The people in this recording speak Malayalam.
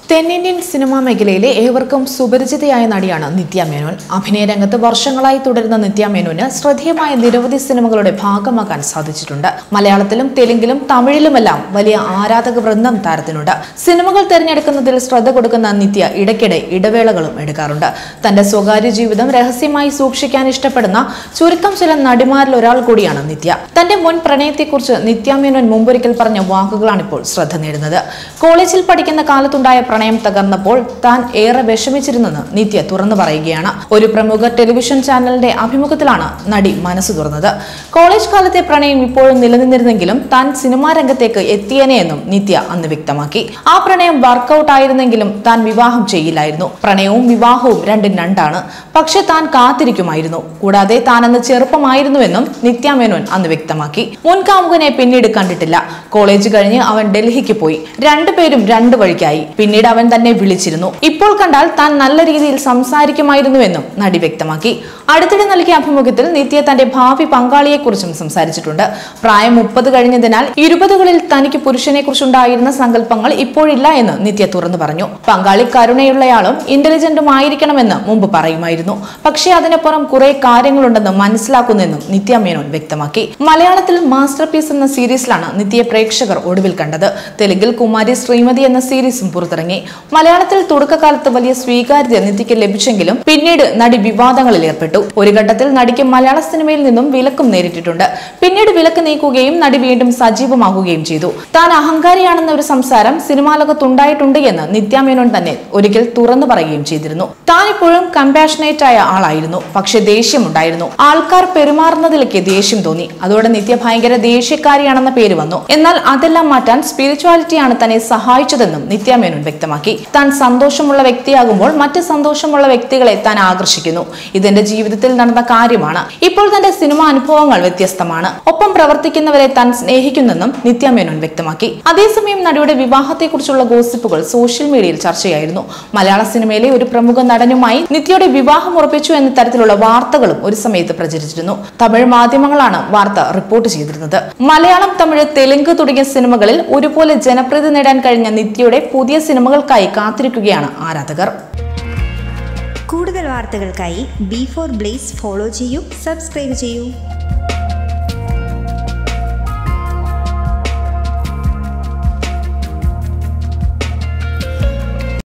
തെന്നിന്ത്യൻ സിനിമാ മേഖലയിലെ ഏവർക്കും സുപരിചിതയായ നടിയാണ് നിത്യ മേനോൻ അഭിനയ രംഗത്ത് വർഷങ്ങളായി തുടരുന്ന നിത്യ മേനോന് ശ്രദ്ധേയമായ നിരവധി സിനിമകളുടെ ഭാഗമാകാൻ സാധിച്ചിട്ടുണ്ട് മലയാളത്തിലും തെലുങ്കിലും തമിഴിലുമെല്ലാം വലിയ ആരാധക വൃന്ദം താരത്തിനുണ്ട് സിനിമകൾ തിരഞ്ഞെടുക്കുന്നതിൽ ശ്രദ്ധ കൊടുക്കുന്ന നിത്യ ഇടയ്ക്കിടെ ഇടവേളകളും എടുക്കാറുണ്ട് തന്റെ സ്വകാര്യ ജീവിതം രഹസ്യമായി സൂക്ഷിക്കാൻ ഇഷ്ടപ്പെടുന്ന ചുരുക്കം ചില നടിമാരിൽ ഒരാൾ കൂടിയാണ് നിത്യ തന്റെ മുൻ പ്രണയത്തെക്കുറിച്ച് നിത്യ മേനോൻ മുമ്പൊരിക്കൽ പറഞ്ഞ വാക്കുകളാണിപ്പോൾ ശ്രദ്ധ നേടുന്നത് കോളേജിൽ പഠിക്കുന്ന കാലത്തുണ്ടായ പ്രണയം തകർന്നപ്പോൾ താൻ ഏറെ വിഷമിച്ചിരുന്നെന്ന് നിത്യ തുറന്നു പറയുകയാണ് ഒരു പ്രമുഖ ടെലിവിഷൻ ചാനലിന്റെ അഭിമുഖത്തിലാണ് നടി മനസ്സ് തുറന്നത് കോളേജ് കാലത്തെ പ്രണയം ഇപ്പോഴും നിലനിന്നിരുന്നെങ്കിലും താൻ സിനിമാ രംഗത്തേക്ക് എത്തിയേനെ എന്നും നിത്യ അന്ന് വ്യക്തമാക്കി ആ പ്രണയം വർക്കൗട്ട് ആയിരുന്നെങ്കിലും താൻ വിവാഹം ചെയ്യില്ലായിരുന്നു പ്രണയവും വിവാഹവും രണ്ടും രണ്ടാണ് പക്ഷെ താൻ കാത്തിരിക്കുമായിരുന്നു കൂടാതെ താൻ അന്ന് ചെറുപ്പമായിരുന്നുവെന്നും നിത്യ മേനോൻ അന്ന് വ്യക്തമാക്കി മുൻ കാമുകനെ പിന്നീട് കണ്ടിട്ടില്ല കോളേജ് കഴിഞ്ഞ് അവൻ ഡൽഹിക്ക് പോയി രണ്ടുപേരും രണ്ടു വഴിക്കായി പിന്നീട് അവൻ തന്നെ വിളിച്ചിരുന്നു ഇപ്പോൾ കണ്ടാൽ താൻ നല്ല രീതിയിൽ സംസാരിക്കുമായിരുന്നുവെന്നും നടി വ്യക്തമാക്കി അടുത്തിടെ നൽകിയ അഭിമുഖത്തിൽ നിത്യ തന്റെ ഭാവി പങ്കാളിയെക്കുറിച്ചും സംസാരിച്ചിട്ടുണ്ട് പ്രായം മുപ്പത് കഴിഞ്ഞതിനാൽ ഇരുപതുകളിൽ തനിക്ക് പുരുഷനെ കുറിച്ചുണ്ടായിരുന്ന സങ്കല്പങ്ങൾ ഇപ്പോഴില്ല എന്ന് നിത്യ തുറന്നു പറഞ്ഞു പങ്കാളി കരുണയുള്ളയാളും ഇന്റലിജന്റും ആയിരിക്കണമെന്ന് മുമ്പ് പറയുമായിരുന്നു പക്ഷേ അതിനപ്പുറം കുറെ കാര്യങ്ങളുണ്ടെന്ന് മനസ്സിലാക്കുന്നെന്നും നിത്യ മേനോൻ വ്യക്തമാക്കി മലയാളത്തിൽ മാസ്റ്റർ പീസ് എന്ന സീരീസിലാണ് നിത്യയെ പ്രേക്ഷകർ ഒടുവിൽ കണ്ടത് തെലുങ്കിൽ കുമാരി ശ്രീമതി എന്ന സീരീസും പുറത്തിറങ്ങി മലയാളത്തിൽ തുടക്കകാലത്ത് വലിയ സ്വീകാര്യത നിത്യയ്ക്ക് ലഭിച്ചെങ്കിലും പിന്നീട് നടി വിവാദങ്ങളിൽ ഏർപ്പെട്ടു ഒരു ഘട്ടത്തിൽ നടിക്ക് മലയാള സിനിമയിൽ നിന്നും വിലക്കും നേരിട്ടിട്ടുണ്ട് പിന്നീട് വിലക്ക് നീക്കുകയും നടി വീണ്ടും സജീവമാകുകയും ചെയ്തു താൻ അഹങ്കാരിയാണെന്ന ഒരു സംസാരം സിനിമാ ലോകത്തുണ്ടായിട്ടുണ്ട് എന്ന് നിത്യ മേനോൻ തന്നെ ഒരിക്കൽ തുറന്നു പറയുകയും ചെയ്തിരുന്നു താൻ ഇപ്പോഴും കമ്പാഷനേറ്റ് ആയ ആളായിരുന്നു പക്ഷെ ദേഷ്യമുണ്ടായിരുന്നു ആൾക്കാർ പെരുമാറുന്നതിലേക്ക് ദേഷ്യം തോന്നി അതോടെ നിത്യ ഭയങ്കര ദേഷ്യക്കാരിയാണെന്ന പേര് വന്നു എന്നാൽ അതെല്ലാം മാറ്റാൻ സ്പിരിച്വാലിറ്റിയാണ് തന്നെ സഹായിച്ചതെന്നും നിത്യ മേനോൻ വ്യക്തമാക്കി താൻ സന്തോഷമുള്ള വ്യക്തിയാകുമ്പോൾ മറ്റ് സന്തോഷമുള്ള വ്യക്തികളെ താൻ ആകർഷിക്കുന്നു ഇതെന്റെ ജീവിതത്തിൽ നടന്ന കാര്യമാണ് ഇപ്പോൾ തന്റെ സിനിമ അനുഭവങ്ങൾ വ്യത്യസ്തമാണ് ഒപ്പം പ്രവർത്തിക്കുന്നവരെ താൻ സ്നേഹിക്കുന്നെന്നും നിത്യ മേനോൻ വ്യക്തമാക്കി അതേസമയം നടിയുടെ വിവാഹത്തെക്കുറിച്ചുള്ള ഗോസിപ്പുകൾ സോഷ്യൽ മീഡിയയിൽ ചർച്ചയായിരുന്നു മലയാള സിനിമയിലെ ഒരു പ്രമുഖ നടനുമായി നിത്യയുടെ വിവാഹം ഉറപ്പിച്ചു എന്ന തരത്തിലുള്ള വാർത്തകളും ഒരു സമയത്ത് പ്രചരിച്ചിരുന്നു തമിഴ് മാധ്യമങ്ങളാണ് വാർത്ത റിപ്പോർട്ട് ചെയ്തിരുന്നത് മലയാളം തമിഴ് തെലുങ്ക് തുടങ്ങിയ സിനിമകളിൽ ഒരുപോലെ ജനപ്രീതി നേടാൻ കഴിഞ്ഞ നിത്യയുടെ പുതിയ സിനിമകൾക്കായി കാത്തിരിക്കുകയാണ് ആരാധകർ കൂടുതൽ വാർത്തകൾക്കായി ബി ഫോർ ബ്ലേസ് ഫോളോ ചെയ്യൂ സബ്സ്ക്രൈബ് ചെയ്യൂ